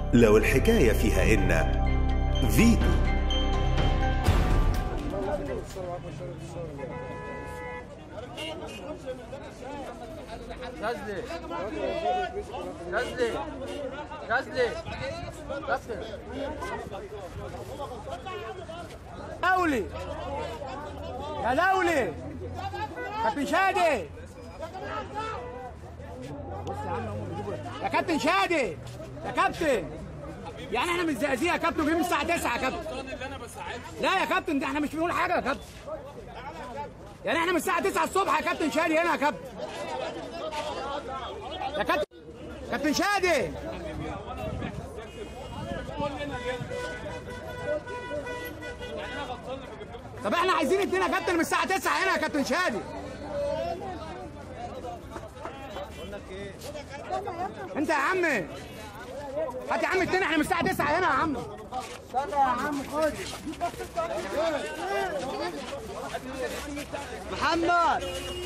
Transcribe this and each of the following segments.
لو الحكاية فيها إن فيتو غزلي غزلي غزلي كابتن دولي يا دولي كابتن شادي بص يا عم هم بيجيبوا يا كابتن شادي يا كابتن يعني احنا مش زقازيق يا كابتن وجايين الساعه 9 يا كابتن لا يا كابتن ده احنا مش بنقول حاجه يا كابتن يعني احنا من الساعه 9 الصبح يا كابتن شادي هنا يا كابتن يا كابتن كابتن شادي طب احنا عايزين اتنين يا كابتن من الساعه 9 هنا يا كابتن شادي انت يا عم هات يا عم اتنين احنا من الساعه 9 هنا يا عم استنى يا عم خد محمد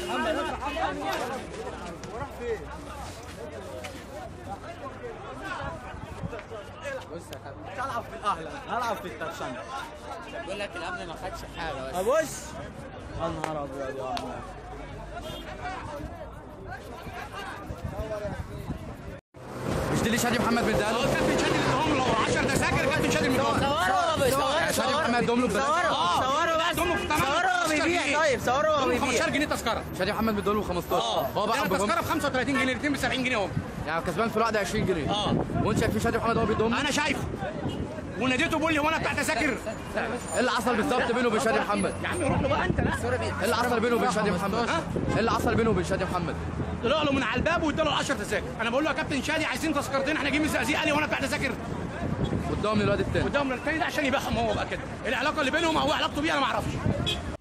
هلعب في الاهلى هلعب في الترسانة بقول لك الامن ما خدش حاجه بس ابص يا نهار ابيض يا عم مش دي اللي شادي محمد مديها له كابتن شادي ادهم له 10 تذاكر كابتن شادي مديها صوروا يا شادي محمد ادهم له ببلاش. صوروا صوروا بس ادهم له بثمن صوروا وهو 15 بيبيع جنيه. طيب صوروا وهو ادهم له بيبيع 15 جنيه تذكره شادي محمد مديله 15 هو ده بقى تذكره ب 35 جنيه الاثنين ب 70 جنيه هم يعني كسبان في الواحده 20 جنيه اه وانت شايف في شادي محمد هو بيدهم انا شايفه وناديته بيقول لي هو انا بتاع تذاكر ايه اللي حصل بالظبط بينه وبين شادي محمد يا عم روح له بقى انت لا ايه اللي حصل بينه وبين شادي محمد ها؟ ايه اللي حصل بينه وبين شادي محمد طلع له من على الباب واداله 10 تذاكر انا بقول له يا كابتن شادي عايزين تذكرتين احنا جايين من الزقازيق قال لي وانا بتاع تذاكر قدام الواد التاني قدام التاني ده عشان يبيعهم هو بقى كده العلاقه اللي بينهم هو علاقته بيه انا ما اعرفش